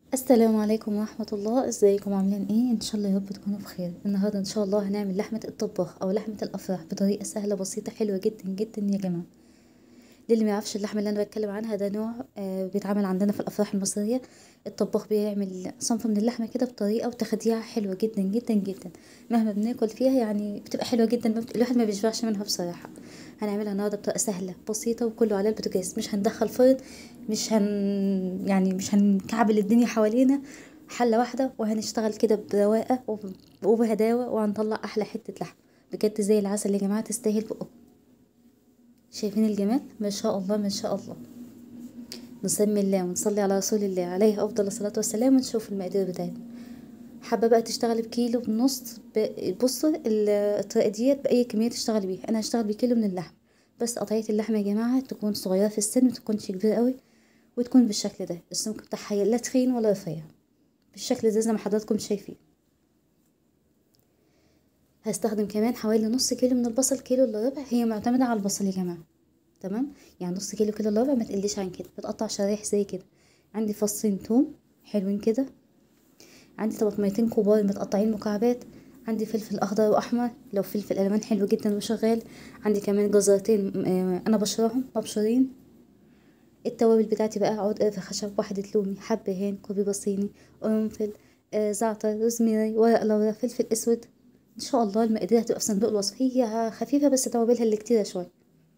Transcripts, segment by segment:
السلام عليكم ورحمة الله ازيكم عاملين ايه ان شاء الله يا رب تكونوا بخير النهاردة ان شاء الله هنعمل لحمة الطباخ او لحمة الافراح بطريقة سهلة بسيطة حلوة جدا جدا يا جماعة للي ما يعرفش اللحمة اللي انا بتكلم عنها ده نوع آه بيتعمل عندنا في الافراح المصرية الطباخ بيعمل صنف من اللحمة كده بطريقة وتخديعة حلوة جدا جدا جدا مهما بناكل فيها يعني بتبقى حلوة جدا ما بت... الواحد ما بيشبعش منها بصراحة هنعملها النهارده بطريقة سهلة بسيطة وكله على البوتاجاز مش هندخل فرن مش هن يعني مش هنكعبل الدنيا حوالينا حلة واحدة وهنشتغل كده برواقة وب- وبهداوة وهنطلع أحلى حتة لحم بجد زي العسل يا جماعة تستاهل بقكم شايفين الجمال ما شاء الله ما شاء الله نسمي الله ونصلي على رسول الله عليه أفضل الصلاة والسلام ونشوف المقادير بتاعتنا حابة بقى تشتغلي بكيلو بنص ب- بصوا ال- الطريقة ديت بأي كمية تشتغلي بيها أنا هشتغل بكيلو من اللحم بس قطعية اللحمة يا جماعة تكون صغيرة في السن متكونش كبيرة قوي وتكون بالشكل ده السمك بتاعها لا تخين ولا رفيع بالشكل ده زي ما حضراتكم شايفين هستخدم كمان حوالي نص كيلو من البصل كيلو الا ربع هي معتمدة على البصل يا جماعة تمام يعني نص كيلو كيلو الا ربع ما تقليش عن كده بتقطع شرايح زي كده عندي فصين توم حلوين كده عندي طماطميتين كبار متقطعين مكعبات عندي فلفل اخضر واحمر لو فلفل الوان حلو جدا وشغال عندي كمان جزرتين آه، انا بشرهم مبشورين التوابل بتاعتي بقى عود قرفة خشب واحدة لومي حبهان كوبيبة صيني قرنفل آه زعتر روزميري ورق لورا فلفل اسود ان شاء الله المقادير هتبقى في صندوق الوصف هي خفيفة بس توابلها اللي كتيرة شوية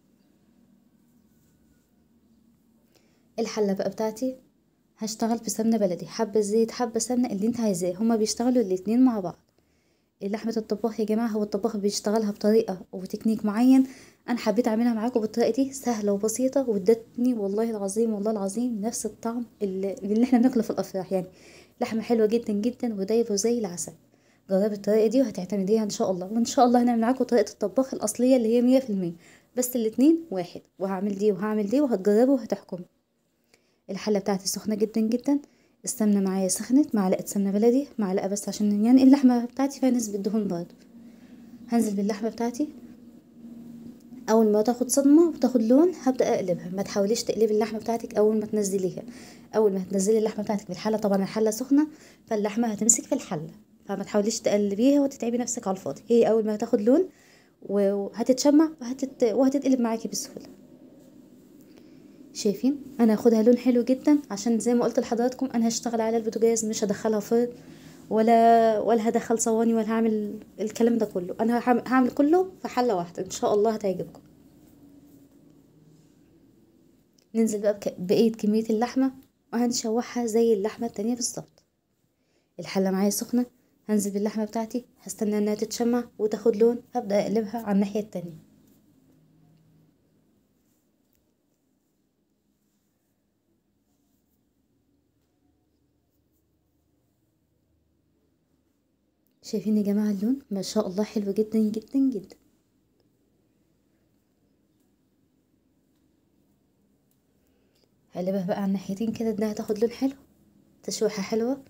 الحلة بقى بتاعتي هشتغل بسمنة بلدي حبة زيت حبة سمنة اللي انت عايزاه هما بيشتغلوا الاتنين مع بعض لحمة الطباخ يا جماعة هو الطباخ بيشتغلها بطريقة وتكنيك معين أنا حبيت أعملها معاكم بالطريقة دي سهلة وبسيطة وادتني والله العظيم والله العظيم نفس الطعم اللي, اللي احنا بناكله في الأفراح يعني لحمة حلوة جدا جدا ودايبة زي العسل جربي الطريقة دي وهتعتمديها إن شاء الله وإن شاء الله هنعمل معاكم طريقة الطباخ الأصلية اللي هي مية في المية بس الاتنين واحد وهعمل دي وهعمل دي وهتجربوا وهتحكموا الحلة بتاعتي سخنة جدا جدا السمنة معايا سخنت معلقة سمنة بلدي معلقة بس عشان يعني اللحمة بتاعتي فيها نسبة دهون برضه هنزل باللحمة بتاعتي أول ما تاخد صدمة وتاخد لون هبدأ أقلبها ما تحاوليش تقلبي اللحمة بتاعتك أول ما تنزليها أول ما هتنزلي اللحمة بتاعتك في الحلة طبعا الحلة سخنة فاللحمة هتمسك في الحلة فما تحاوليش تقلبيها وتتعبي نفسك على الفاضي هي أول ما هتاخد لون وهتتشمع وهتت... وهتتقلب معاكي بسهولة شايفين انا هاخدها لون حلو جدا عشان زي ما قلت لحضراتكم انا هشتغل على البوتاجاز مش هدخلها فرن ولا ولا هدخل صواني ولا هعمل الكلام ده كله انا هعمل, هعمل كله في حله واحده ان شاء الله هتعجبكم ننزل بقى بك- بقيه كميه اللحمه وهنشوحها زي اللحمه التانية بالظبط الحله معايا سخنه هنزل باللحمه بتاعتي هستنى انها تتشمع وتاخد لون هبدا اقلبها على الناحيه التانية شايفين يا جماعة اللون ما شاء الله حلو جدا جدا جدا هقلبها بقى على الناحيتين كده انها تاخد لون حلو تشويحة حلوة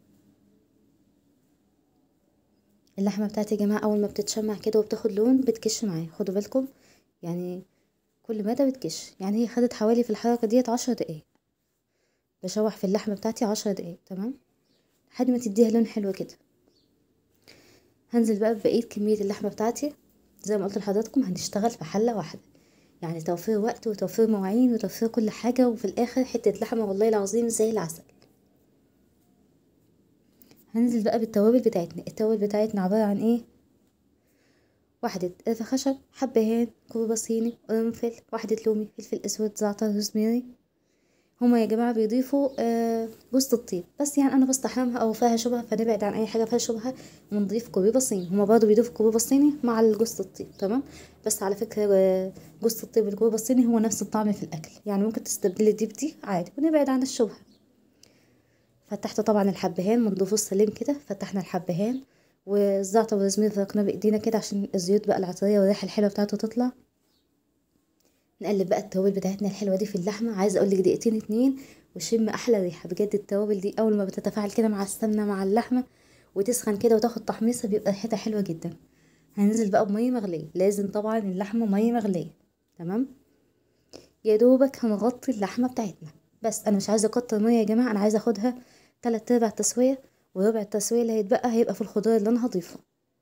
اللحمة بتاعتي يا جماعة أول ما بتتشمع كده وبتاخد لون بتكش معايا خدوا بالكم يعني كل مدى بتكش يعني هي خدت حوالي في الحركة ديت عشر دقايق بشوح في اللحمة بتاعتي عشر دقايق تمام لحد ما تديها لون حلو كده هنزل بقى ببقية كمية اللحمة بتاعتي زي ما قلت لحضراتكم هنشتغل في حلة واحدة يعني توفير وقت وتوفير مواعين وتوفير كل حاجة وفي الآخر حتة لحمة والله العظيم زي العسل هننزل بقى بالتوابل بتاعتنا التوابل بتاعتنا عبارة عن ايه واحدة قرفة خشب حبهان كوبيبة صيني قرنفل واحدة لومي فلفل اسود زعتر روزميري هما يا جماعة بيضيفوا آه جوز الطيب بس يعني أنا بستحرمها أو فيها شبهة فنبعد عن أي حاجة فيها شبهة ونضيف كوبيبة صيني هما برضه بيضيفوا كوبيبة الصيني مع الجوز الطيب تمام بس على فكرة آه، جوز الطيب والكوبيبة الصيني هو نفس الطعم في الأكل يعني ممكن تستبدلي دي بدي عادي ونبعد عن الشبهة فتحت طبعا الحبهان منضوفه السليم كده فتحنا الحبهان والزعتر والروزماري فركناه بايدينا كده عشان الزيوت بقى العطريه والريحه الحلوه بتاعته تطلع نقلب بقى التوابل بتاعتنا الحلوه دي في اللحمه عايزه اقول لك دقيقتين اتنين وشم احلى ريحه بجد التوابل دي اول ما بتتفاعل كده مع السمنه مع اللحمه وتسخن كده وتاخد تحميصه بيبقى ريحتها حلوه جدا هننزل بقى بميه مغليه لازم طبعا اللحمه ميه مغليه تمام يا دوبك هنغطي اللحمه بتاعتنا بس انا مش عايزه اكتر ميه يا جماعه انا عايزه اخدها تلات ارباع تسويه وربع التسويه اللي هيتبقى هيبقى في الخضار اللي انا هضيفه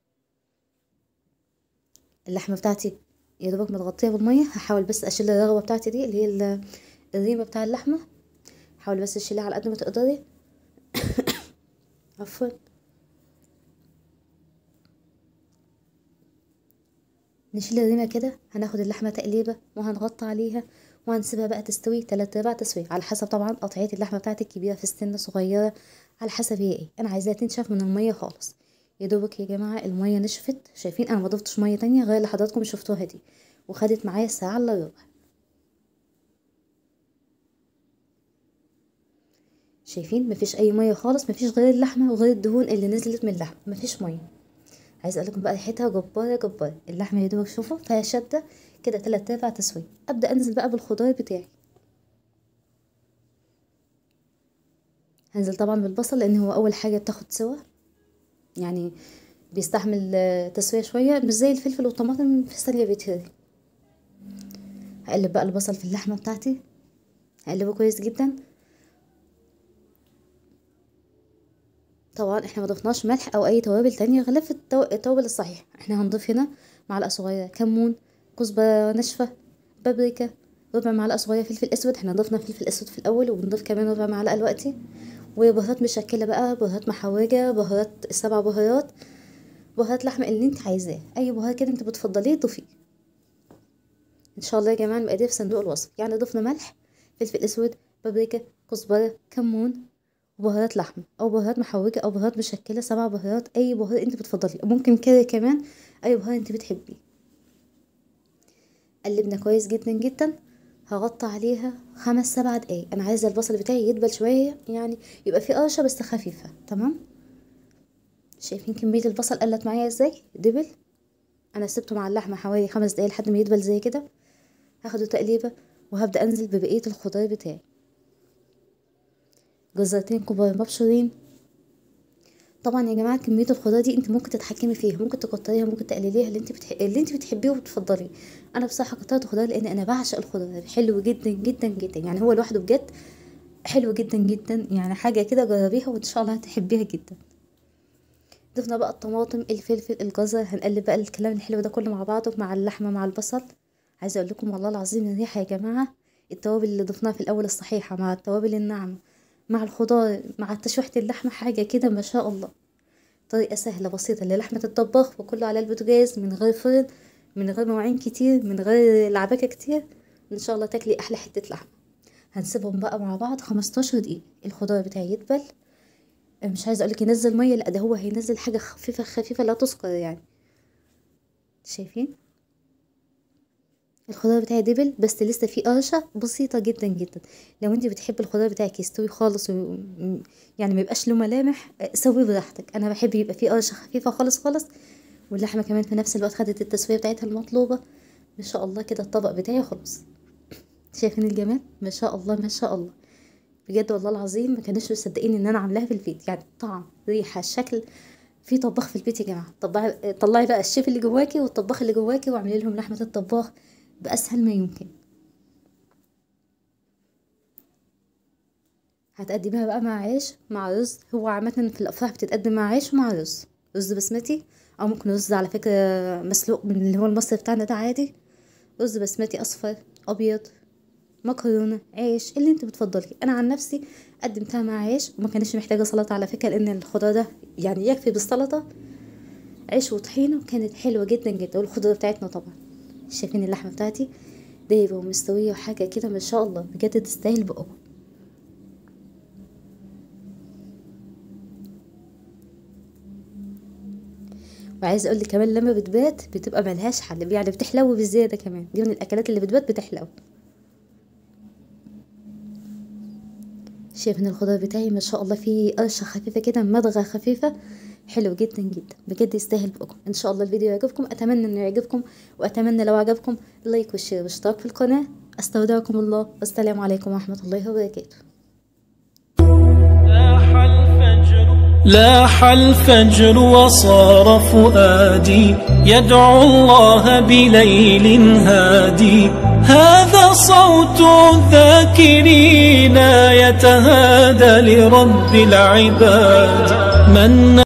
اللحمه بتاعتي يا دوبك متغطيه بالميه هحاول بس اشيل الرغوه بتاعتي دي اللي هي ال- الريمه بتاع اللحمه حاول بس تشيليها على قد ما تقدري عفوا نشيل الريمة كده هناخد اللحمة تقليبة وهنغطي عليها وهنسيبها بقى تستوي تلات ارباع تسوية على حسب طبعا قطعية اللحمة بتاعتك كبيرة في السن صغيرة على حسب هي ايه انا عايزاها تنشف من المية خالص يا دوبك يا جماعة المية نشفت شايفين انا ما ضفتش مية تانية غير اللي حضراتكم شفتوها دي وخدت معايا ساعة الا ربع شايفين مفيش اي مية خالص مفيش غير اللحمة وغير الدهون اللي نزلت من اللحمة مفيش مية عايزه اقول لكم بقى ريحتها جباره جباره اللحمه يا دوبك شوفوا فيها شده كده تلات ارباع تسويه ابدا انزل بقى بالخضار بتاعي هنزل طبعا بالبصل لان هو اول حاجه بتاخد سوا يعني بيستحمل آه، تسويه شويه مش زي الفلفل والطماطم في ثانيه بيتهري هقلب بقى البصل في اللحمه بتاعتي هقلبه كويس جدا طبعا احنا ما ضفناش ملح او اي توابل تانية غير في التو- التوابل الصحيحة احنا هنضيف هنا معلقة صغيرة كمون كزبرة ناشفة بابريكا ربع معلقة صغيرة فلفل اسود احنا ضفنا فلفل اسود في الاول وبنضيف كمان ربع معلقة دلوقتي وبهارات مشكلة بقى بهارات محوجة بهارات السبع بهارات بهارات لحمة اللي انت عايزاه اي بهار كده انت بتفضليه ضيفيه ان شاء الله يا جماعة المقادير في صندوق الوصف يعني ضفنا ملح فلفل اسود بابريكا كزبرة كمون وبهارات لحمة أو بهارات محوجة أو بهارات مشكلة سبع بهارات أي بهار أنت بتفضليه ممكن كده كمان أي بهار أنت بتحبيه قلبنا كويس جدا جدا هغطي عليها خمس سبع دقايق أنا عايزة البصل بتاعي يدبل شوية يعني يبقى فيه قرشة بس خفيفة تمام شايفين كمية البصل قلت معايا ازاي دبل أنا سبته مع اللحمة حوالي خمس دقايق لحد ما يدبل زي كده هاخده تقليبة وهبدأ أنزل ببقية الخضار بتاعي جزرتين كبار مبشورين طبعا يا جماعه كميه الخضار دي انت ممكن تتحكمي فيها ممكن تكتريها ممكن تقلليها اللي انت بتح... اللي انت بتحبيه وبتفضليه انا بصراحه كترت خضار لان انا بعشق الخضار حلو جدا جدا جدا يعني هو لوحده بجد حلو جدا جدا يعني حاجه كده جربيها وان شاء الله هتحبيها جدا ضفنا بقى الطماطم الفلفل الجزر هنقلب بقى الكلام الحلو ده كله مع بعضه مع اللحمه مع البصل عايزه اقول لكم والله العظيم الريحه يا جماعه التوابل اللي ضفناها في الاول الصحيحه مع التوابل الناعمه مع الخضار مع تشويحة اللحمة حاجة كده ما شاء الله طريقة سهلة بسيطة للحمة الطباخ وكله على البوتاجاز من غير فرن من غير مواعين كتير من غير لعبكة كتير ان شاء الله تاكلي احلى حتة لحمة هنسيبهم بقى مع بعض خمستاشر دقيقة الخضار بتاعي يدبل مش عايزة اقولك ينزل مية لا ده هو هينزل حاجة خفيفة خفيفة لا تذكر يعني شايفين الخضار بتاعي دبل بس لسه فيه قرشة بسيطة جدا جدا لو انت بتحبي الخضار بتاعك يستوي خالص و... يعني ما يبقاش له ملامح سويه براحتك انا بحب يبقى فيه قرشة خفيفة خالص خالص واللحمة كمان في نفس الوقت خدت التسوية بتاعتها المطلوبة ما شاء الله كده الطبق بتاعي خلص شايفين الجمال ما شاء الله ما شاء الله بجد والله العظيم ما كانوش مصدقين ان انا عاملاها في البيت يعني طعم ريحة شكل في طباخ في البيت يا جماعة طبعي طلعي بقى الشيف اللي جواكي والطباخ اللي جواكي واعملي لهم لحمة الطباخ بأسهل ما يمكن هتقدميها بقى مع عيش مع رز هو عامة في الأفراح بتتقدم مع عيش ومع رز رز بسمتي أو ممكن رز على فكرة مسلوق من اللي هو المصري بتاعنا ده عادي رز بسمتي أصفر أبيض مكرونة عيش اللي انت بتفضليه أنا عن نفسي قدمتها مع عيش وما كانش محتاجة سلطة على فكرة لأن الخضار ده يعني يكفي بالسلطة عيش وطحينة وكانت حلوة جدا جدا والخضرة بتاعتنا طبعا شايفين اللحمة بتاعتي دايبة ومستوية وحاجة كده ما شاء الله بجد تستاهل بقوة وعايز اقول لك كمان لما بتبات بتبقى ملهاش حل يعني بتحلو بزيادة كمان دي من الاكلات اللي بتبات بتحلو شايفين الخضار بتاعي ما شاء الله فيه قرشة خفيفة كده مضغة خفيفة حلو جدا جدا بجد يستاهل بقكم ان شاء الله الفيديو يعجبكم اتمنى انه يعجبكم واتمنى لو عجبكم لايك وشير واشتراك في القناة استودعكم الله والسلام عليكم ورحمة الله وبركاته لاح الفجر لاح الفجر وصار فؤادي يدعو الله بليل هادي هذا صوت الذاكرين يتهادى لرب العباد من